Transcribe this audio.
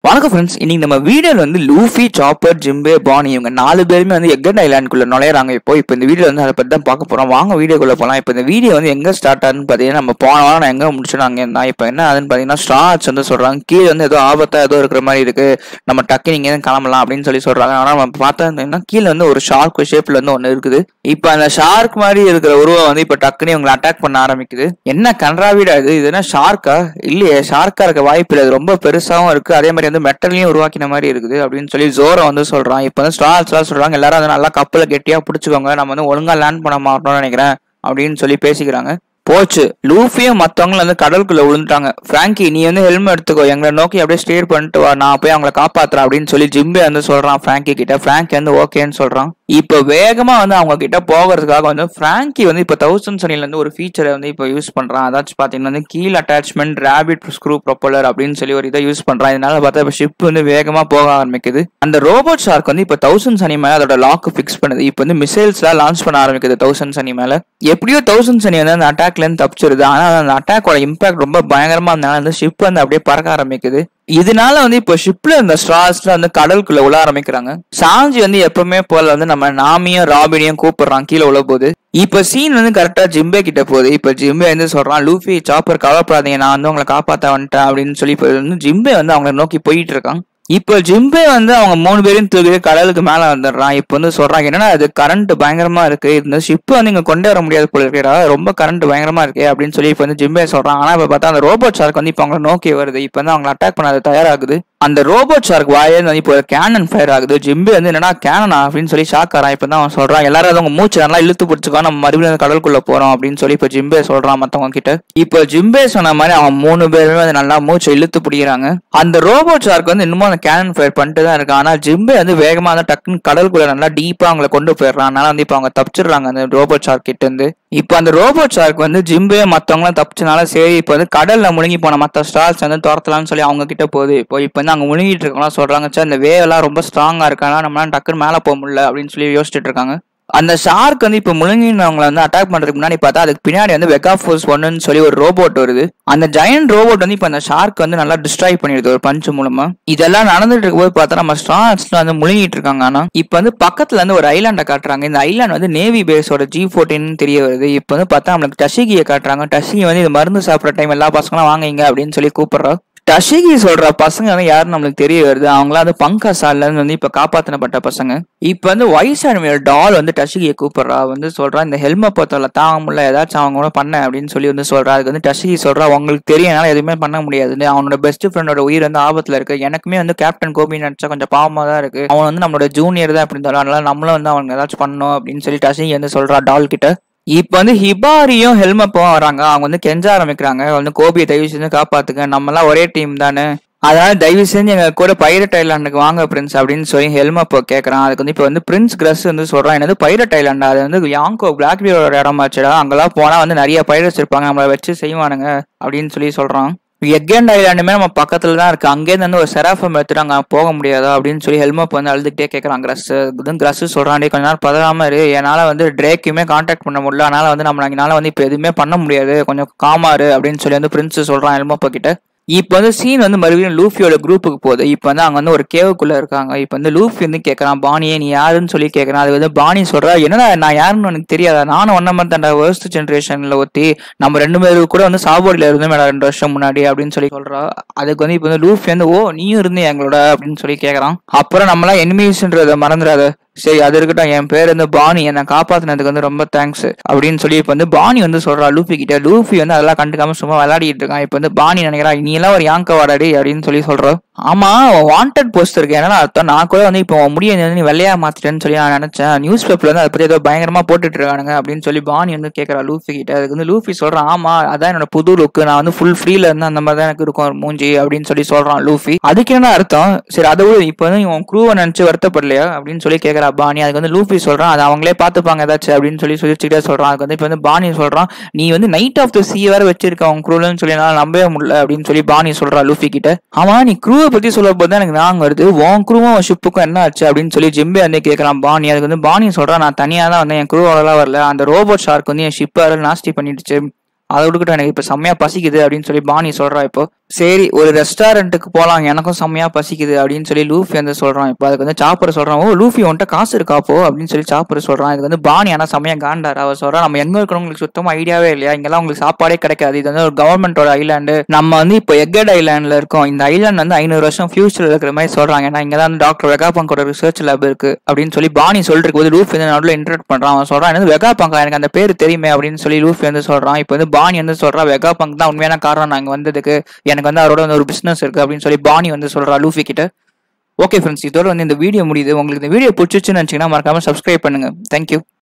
வணக்கம் ஃப்ரெண்ட்ஸ் இன்னைக்கு நம்ம வீடியோல வந்து லூஃபி சாப்பர் ஜிம்பே பானி இவங்க நாலு பேருமே வந்து எக்கட் ஐலாண்டுக்குள்ள நுழையறாங்க இப்போ இப்போ இந்த வீடியோ வந்து அதை பத்தி தான் பார்க்க போறோம் வாங்க வீடியோக்குள்ள போலாம் இப்போ இந்த வீடியோ வந்து எங்க ஸ்டார்ட் ஆகுதுன்னு பார்த்தீங்கன்னா நம்ம போன வாரம் நான் எங்க முடிச்சோம் அங்கே இருந்தா இப்போ என்ன ஆகுதுன்னு பார்த்தீங்கன்னா ஸ்டார்ஸ் வந்து சொல்றாங்க கீழே வந்து ஏதோ ஆபத்தா ஏதோ இருக்கிற மாதிரி இருக்கு நம்ம டக்கு நீங்க எதுவும் கிளம்பலாம் அப்படின்னு சொல்லி சொல்றாங்க ஆனா நம்ம பார்த்தா இருந்தீங்கன்னா கீழே வந்து ஒரு ஷார்க் ஷேப்ல வந்து ஒன்று இருக்குது இப்போ அந்த ஷார்க் மாதிரி இருக்கிற உருவம் வந்து இப்போ டக்குன்னு இவங்களை அட்டாக் பண்ண ஆரம்பிக்குது என்ன கன்றாவிடா இது இது என்ன ஷார்க்கா இல்லையே ஷார்க்கா இருக்க வாய்ப்பு இல்லை இது ரொம்ப பெருசாவும் இருக்கு அதே மாதிரி வந்து மெட்டலையும் உருவாக்கின மாதிரி இருக்குது அப்படின்னு சொல்லி ஜோரோ வந்து சொல்றான் இப்போ வந்து ஸ்டார்ஸ் எல்லாம் சொல்றாங்க எல்லாரும் வந்து நல்லா கப்பல கெட்டியா பிடிச்சுக்கோங்க நம்ம வந்து ஒழுங்கா லேண்ட் பண்ண மாட்டோம்னு நினைக்கிறேன் அப்படின்னு சொல்லி பேசிக்கிறாங்க போச்சு லூஃபியும் மத்தவங்களும் வந்து கடலுக்குள்ள விழுந்துட்டாங்க பிராங்கி நீ வந்து ஹெல்மெட் எடுத்துக்கோ எங்களை நோக்கி அப்படியே ஸ்டேர் பண்ணிட்டு வா நான் போய் அவங்கள காப்பாத்துறேன் அப்படின்னு சொல்லி ஜிம்பே வந்து சொல்றான் பிராங்கி கிட்ட பிராங்கி வந்து ஓகேன்னு சொல்றான் இப்போ வேகமா வந்து அவங்க கிட்ட போகிறதுக்காக வந்து பிராங்கி வந்து இப்போ தௌசண்ட் சனில இருந்து ஒரு ஃபீச்சரை வந்து இப்போ யூஸ் பண்றான் அதாச்சும் பாத்தீங்கன்னா வந்து கீழ் அட்டாச்மெண்ட் ரேபிட் ஸ்க்ரூ ப்ரொப்பலர் அப்படின்னு சொல்லி ஒரு இதை யூஸ் பண்றான் இதனால பார்த்தா இப்போ ஷிப் வந்து வேகமா போக ஆரம்பிக்குது அந்த ரோபோட் ஷார்க் வந்து இப்போ தௌசண்ட் சனி மேல அதோட லாக் ஃபிக்ஸ் பண்ணுது இப்போ வந்து மிசைல்ஸ் எல்லாம் லான்ச் பண்ண ஆரம்பிக்குது தௌசண்ட் சனி மேல எப்படியோ தௌசண்ட் சனி வந்து அந்த அட்டாக்ல இருந்து தப்பிச்சிருது ஆனா அந்த அட்டாக்கோட இம்பாக்ட் ரொம்ப பயங்கரமா இருந்தனால அந்த ஷிப் வந்து அப்படியே பறக்க ஆரம்பிக்குது இதனால வந்து இப்போ ஷிப்ல இருந்த ஸ்ட்ராஸ்ல வந்து கடலுக்குள்ள உள்ள ஆரம்பிக்கிறாங்க சாஞ்சி வந்து எப்பவுமே போல வந்து நம்ம நாமியும் ராபினியும் கூப்பிடுறான் கீழே உள்ள போது இப்ப சீன் வந்து கரெக்டா ஜிம்பே கிட்ட போகுது இப்ப ஜிம்பே வந்து சொல்றான் லூஃபி சாப்பர் கவலைப்படாதீங்க நான் வந்து உங்களை காப்பாத்த வந்துட்டேன் அப்படின்னு சொல்லி இப்போ வந்து ஜிம்பே வந்து அவங்கள நோக்கி போயிட்டு இருக்கான் இப்போ ஜிம்பே வந்து அவங்க மூணு பேரையும் தூக்கி கடலுக்கு மேல வந்துடுறான் இப்போ வந்து சொல்றாங்க என்னன்னா அது கரண்ட் பயங்கரமா இருக்கு இந்த ஷிப் வந்து இங்க கொண்டு வர முடியாது போல இருக்கிறா ரொம்ப கரண்ட் பயங்கரமா இருக்கு அப்படின்னு சொல்லி இப்போ வந்து ஜிம்பே சொல்றான் ஆனா இப்ப பார்த்தா அந்த ரோபோட் ஷார்க் வந்து இப்போ அவங்களை நோக்கி வருது இப்போ வந்து அவங்களை அட்டாக் பண்ண அது தயாராகுது அந்த ரோபோட் ஷார்க் வாயே வந்து இப்போ கேனன் ஃபயர் ஆகுது ஜிம்பே வந்து என்னன்னா கேனனா அப்படின்னு சொல்லி ஷாக் ஆறான் இப்போ தான் அவன் சொல்றான் எல்லாரும் வந்து அவங்க மூச்சு நல்லா இழுத்து பிடிச்சிக்கோ நம்ம மறுபடியும் அந்த கடலுக்குள்ள போறோம் அப்படின்னு சொல்லி இப்போ ஜிம்பே சொல்றான் மத்தவங்க கிட்ட இப்போ ஜிம்பே சொன்ன மாதிரி அவன் மூணு பேருமே வந்து நல்லா மூச்சு இழுத்து பிடிக்கிறாங்க அந்த ரோபோட் ஷார்க் வந்து இன்னமும் அந்த கேனன் ஃபயர் பண்ணிட்டு தான் இருக்கான் ஆனா ஜிம்பே வந்து வேகமா வந்து டக்குன்னு கடலுக்குள்ள நல்லா டீப்பா அவங்களை கொண்டு போயிடுறான் அதனால வந்து இப்போ அவங்க தப்பிச்சிடுறாங்க அந்த ரோபோட் ஷார்க் கிட்ட இருந்து இப்போ அந்த ரோபோட் ஷார்க் வந்து ஜிம்பே மத்தவங்களாம் தப்பிச்சனால சரி இப்போ வந்து கடல்ல முழுங்கி போன மத்த ஸ்டார்ஸ் வந்து துரத்தலாம்னு சொல்லி அவங்க கிட்ட போகுது இப்போ இப்போ வந்து அங்க முழுங்கிட்டு இருக்கவங்க சொல்றாங்க சார் இந்த வேவ் எல்லாம் ரொம்ப ஸ்ட்ராங்கா இருக்கனால நம்மளால டக்குன்னு மேல போக முடியல அப்படின்னு சொல்லி யோசிச்சுட்டு இருக்காங்க அந்த ஷார்க் வந்து இப்போ முழுங்கினவங்களை வந்து அட்டாக் பண்றதுக்கு முன்னாடி பார்த்தா அதுக்கு பின்னாடி வந்து வெகா ஃபோர்ஸ் ஒன்னுன்னு சொல்லி ஒரு ரோபோட் வருது அந்த ஜெயண்ட் ரோபோட் வந்து இப்போ அந்த ஷார்க் வந்து நல்லா டிஸ்ட்ராய் பண்ணிடுது ஒரு பஞ்சு மூலமா இதெல்லாம் நடந்துட்டு இருக்கும்போது பார்த்தா நம்ம ஸ்டார்ஸ்ல வந்து முழுங்கிட்டு இருக்காங்க ஆனா இப்போ வந்து பக்கத்துல இருந்து ஒரு ஐலாண்டை காட்டுறாங்க இந்த ஐலாண்ட் வந்து நேவி பேஸோட ஜி ஃபோர்டீன் தெரிய வருது இப்போ வந்து பார்த்தா நம்மளுக்கு டஷிகியை காட்டுறாங்க டஷிகி வந்து இது மருந்து சாப்பிட்ற டைம் எல்லா பசங்களும் வாங்குங்க அப்படின்னு சொல்லி கூப்பிடுறோம் டஷிகி சொல்ற பசங்க வந்து யாரும் நம்மளுக்கு தெரிய வருது அவங்களாம் வந்து பங்கா சால்ல இருந்து வந்து இப்ப காப்பாத்தினப்பட்ட பசங்க இப்ப வந்து வயசான டால் வந்து டஷிகியை கூப்பிடுறா வந்து சொல்றா இந்த ஹெல்மெட் பொத்தல தாங்க முடியல ஏதாச்சும் அவங்க கூட பண்ண அப்படின்னு சொல்லி வந்து சொல்றா அதுக்கு வந்து டஷிகி சொல்றா உங்களுக்கு தெரியும் என்னால எதுவுமே பண்ண முடியாது அவனோட பெஸ்ட் ஃப்ரெண்டோட உயிர் வந்து ஆபத்துல இருக்கு எனக்குமே வந்து கேப்டன் கோபி நினைச்சா கொஞ்சம் பாவமா தான் இருக்கு அவன் வந்து நம்மளோட ஜூனியர் தான் அப்படின்னு சொல்றான் அதனால நம்மளும் வந்து அவனுக்கு ஏதாச்சும் பண்ணணும் அப்படின்னு சொல்லி டஷிகி வந்து சொல்றா டால் கிட்ட இப்ப வந்து ஹிபாரியும் ஹெல்மப்பும் வராங்க அவங்க வந்து கெஞ்ச ஆரம்பிக்கிறாங்க வந்து கோபியை தயவு செஞ்சு காப்பாத்துக்க நம்ம எல்லாம் ஒரே டீம் தானே அதனால தயவு செஞ்சு எங்க கூட பைரட் ஐலாண்டுக்கு வாங்க பிரின்ஸ் அப்படின்னு சொல்லி ஹெல்மப்போ கேட்கறான் அதுக்கு வந்து இப்போ வந்து பிரின்ஸ் கிரஸ் வந்து சொல்றான் என்னது பைரட் ஐலாண்டு அது வந்து யாங்கோ பிளாக் பியரோட இடமாச்சுடா அங்கெல்லாம் போனா வந்து நிறைய பைரட்ஸ் இருப்பாங்க நம்மளை வச்சு செய்வானுங்க அப்படின்னு சொல்லி சொல்றான் எக்கேண்ட் ஐலாண்டுமே நம்ம பக்கத்துல தான் இருக்கு அங்கேருந்து வந்து ஒரு செராஃபம் எடுத்துட்டு அங்க போக முடியாதா அப்படின்னு சொல்லி ஹெல்மெட் வந்து அழுதுகிட்டே கேட்கறான் கிரஸ் இதுவும் கிரஸ் சொல்றான் கொஞ்ச நேரம் பதறாம இரு என்னால வந்து ட்ரேக்குமே கான்டாக்ட் பண்ண முடியல அதனால வந்து நம்ம என்னால வந்து இப்போ எதுவுமே பண்ண முடியாது கொஞ்சம் காமாரு அப்படின்னு சொல்லி வந்து பிரின்ஸ் சொல்றான் ஹெல்மெட் கிட்ட இப்போ வந்து சீன் வந்து மறுபடியும் லூஃபியோட குரூப்புக்கு போகுது இப்போ வந்து அங்க வந்து ஒரு கேவுக்குள்ள இருக்காங்க இப்போ வந்து லூஃபி வந்து கேட்கறான் பாணியே நீ யாருன்னு சொல்லி கேட்கறான் அது வந்து பாணி சொல்றா என்னடா நான் யாருன்னு எனக்கு தெரியாதா நானும் ஒன்ன மாதிரி தாண்டா வேர்ஸ்ட் ஜென்ரேஷன்ல ஒத்தி நம்ம ரெண்டு பேரும் கூட வந்து சாப்பாடுல இருந்தோம் ரெண்டு வருஷம் முன்னாடி அப்படின்னு சொல்லி சொல்றா அதுக்கு வந்து இப்போ வந்து லூஃபி வந்து ஓ நீயும் இருந்தே எங்களோட அப்படின்னு சொல்லி கேட்கறான் அப்புறம் நம்மளாம் எனிமீஸ்ன்றத மறந்துடாத சரி அது இருக்கட்டும் என் பேர் வந்து பாணி என்னை காப்பாத்தினதுக்கு வந்து ரொம்ப தேங்க்ஸ் அப்படின்னு சொல்லி இப்போ வந்து பாணி வந்து சொல்றா லூஃபி கிட்ட லூஃபி வந்து அதெல்லாம் கண்டுக்காம சும்மா விளையாடிட்டு இருக்கான் இப்போ வந்து பாணி நினைக்கிறா நீ எல்லாம் ஒரு யாங்க வாடாடி அப்படின்னு சொல்லி சொல்றோம் ஆமா வாண்டட் போஸ்ட் இருக்கு ஏன்னா அர்த்தம் நான் கூட வந்து இப்போ முடிய நீ வெள்ளையா மாத்திட்டேன்னு சொல்லி நான் நினைச்சேன் நியூஸ் பேப்பர்ல வந்து அதை பத்தி ஏதோ பயங்கரமா போட்டுட்டு இருக்கானுங்க அப்படின்னு சொல்லி பாணி வந்து கேட்கறா லூஃபி கிட்ட அதுக்கு வந்து லூஃபி சொல்றான் ஆமா அதான் என்னோட புது லுக்கு நான் வந்து ஃபுல் ஃப்ரீல இருந்து அந்த மாதிரி தான் எனக்கு இருக்கும் மூஞ்சி அப்படின்னு சொல்லி சொல்றான் லூஃபி அதுக்கு என்ன அர்த்தம் சரி அதை விட இப்போ வந்து இவன் க்ரூவை நினைச்சு வருத்தப்படலையா அப்படின்னு சொல்லி கேட்கறா பாணி அதுக்கு வந்து லூஃபி சொல்றான் அதை அவங்களே பார்த்துப்பாங்க ஏதாச்சும் அப்படின்னு சொல்லி சொல்லிச்சுக்கிட்டே சொல்றான் அதுக்கு வந்து இப்போ வந்து பாணி சொல்றான் நீ வந்து நைட் ஆஃப் த சி வேற வச்சிருக்க அவன் க்ரூலன்னு சொல்லி என்னால நம்பவே முடியல அப்படின்னு சொல்லி பாணி சொல்றா லூஃபி கிட்ட ஆமா நீ க்ரூவை பத்தி சொல்ல போது தான் எனக்கு நாங்க வருது உன் க்ரூவும் ஷிப்புக்கும் என்ன ஆச்சு அப்படின்னு சொல்லி ஜிம்பே வந்து கேட்கலாம் பாணி அதுக்கு வந்து பாணி சொல்றான் நான் தனியா தான் வந்தேன் என் க்ரூவோடலாம் வரல அந்த ரோபோட் ஷார்க் வந்து என் ஷிப்பை நாஸ்டி பண்ணிடுச்சு அதை விட்டுக்கிட்டு எனக்கு இப்போ செம்மையா பசிக்குது அப்படின்னு சொல்லி பாணி சொல்றா இப்போ சரி ஒரு ரெஸ்டாரண்ட்டுக்கு போலாம் எனக்கும் செம்மையா பசிக்குது அப்படின்னு சொல்லி லூஃபி வந்து சொல்றான் இப்போ அதுக்கு வந்து சாப்பர் சொல்றான் ஓ லூஃபி உன்ட்ட காசு இருக்காப்போ அப்படின்னு சொல்லி சாப்பர் சொல்றான் இது வந்து பாணி ஆனா செம்மையா காண்டார் அவர் சொல்றான் நம்ம எங்க இருக்கிறவங்களுக்கு சுத்தமா ஐடியாவே இல்லையா இங்கெல்லாம் உங்களுக்கு சாப்பாடே கிடைக்காது இது வந்து ஒரு கவர்மெண்டோட ஐலாண்டு நம்ம வந்து இப்போ எக்கட் ஐலாண்ட்ல இருக்கோம் இந்த ஐலாண்ட் வந்து ஐநூறு வருஷம் ஃபியூச்சர்ல இருக்கிற மாதிரி சொல்றாங்க ஏன்னா இங்க தான் டாக்டர் வெகாபங்கோட ரிசர்ச் லேப் இருக்கு அப்படின்னு சொல்லி பாணி சொல்லிட்டு போது லூஃபி வந்து நடுவில் இன்டர்ட் பண்றான் அவன் சொல்றான் எனக்கு வெகாபங்கா எனக்கு அந்த பேர் தெரியுமே அப்படின்னு சொல்லி லூஃபி வந்து சொல்றான் இப்போ வந்து பாணி வந்து சொல்றான் வெகாபங்க் தான் உண்மையான காரணம் நாங்க வந்ததுக்கு எனக்கு வந்து அவரோட வந்து ஒரு பிசினஸ் இருக்கு அப்படின்னு சொல்லி பாணி வந்து சொல்றா லூஃபி கிட்ட ஓகே ஃப்ரெண்ட்ஸ் இதோட வந்து இந்த வீடியோ முடியுது உங்களுக்கு இந்த வீடியோ பிடிச்சிச்சுன்னு நினச்சிங்கன்னா மறக்காம சப்ஸ்கிரைப் பண்ணுங்க தேங்க்யூ